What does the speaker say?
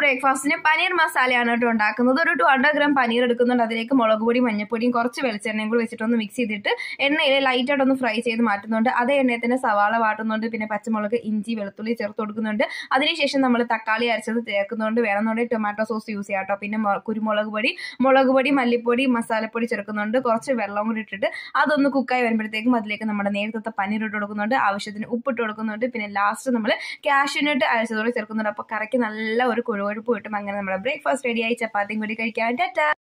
ബ്രേക്ക്ഫാസ്റ്റിന് പനീർ മസാലയാണ് കേട്ടോ ഉണ്ടാക്കുന്നത് ഒരു ടു ഹൺഡ്രഡ് ഗ്രാം പനീർ എടുക്കുന്നുണ്ട് അതിലേക്ക് മുളക് പൊടി മഞ്ഞപ്പൊടിയും കുറച്ച് വെളിച്ചെണ്ണയും കൂടി വെച്ചിട്ടൊന്ന് മിക്സ് ചെയ്തിട്ട് എണ്ണയിൽ ലൈറ്റായിട്ടൊന്ന് ഫ്രൈ ചെയ്ത് മാറ്റുന്നുണ്ട് അതേ എണ്ണയിൽ തന്നെ സവാള വാട്ടുന്നുണ്ട് പിന്നെ പച്ചമുളക് ഇഞ്ചി വെളുത്തുള്ളി ചേർത്ത് കൊടുക്കുന്നുണ്ട് അതിനുശേഷം നമ്മൾ തക്കാളി അരച്ചത് ചേർക്കുന്നുണ്ട് വേണമെന്നുണ്ടെങ്കിൽ ടൊമാറ്റോ സോസ് യൂസ് ചെയ്യാം കേട്ടോ പിന്നെ മൊ- കുരുമുളക് പൊടി മുളക് പൊടി മല്ലിപ്പൊടി മസാലപ്പൊടി ചേർക്കുന്നുണ്ട് കുറച്ച് വെള്ളം കൂടി ഇട്ടിട്ട് അതൊന്ന് കുക്കായി വരുമ്പോഴത്തേക്കും അതിലേക്ക് നമ്മുടെ നേരത്തെ പനീർ ഇട്ട് കൊടുക്കുന്നുണ്ട് ആവശ്യത്തിന് ഉപ്പിട്ട് കൊടുക്കുന്നുണ്ട് പിന്നെ ലാസ്റ്റ് നമ്മൾ കാഷ്യൂനട്ട് അരച്ചതോടെ ചേർക്കുന്നുണ്ട് അപ്പോൾ കറക്കി നല്ല ഒരു കുഴുകൊഴുപ്പ് കിട്ടും അങ്ങനെ നമ്മുടെ ബ്രേക്ക്ഫാസ്റ്റ് റെഡിയായി ചപ്പാത്തിയും കൂടി കഴിക്കാൻ ടാറ്റാ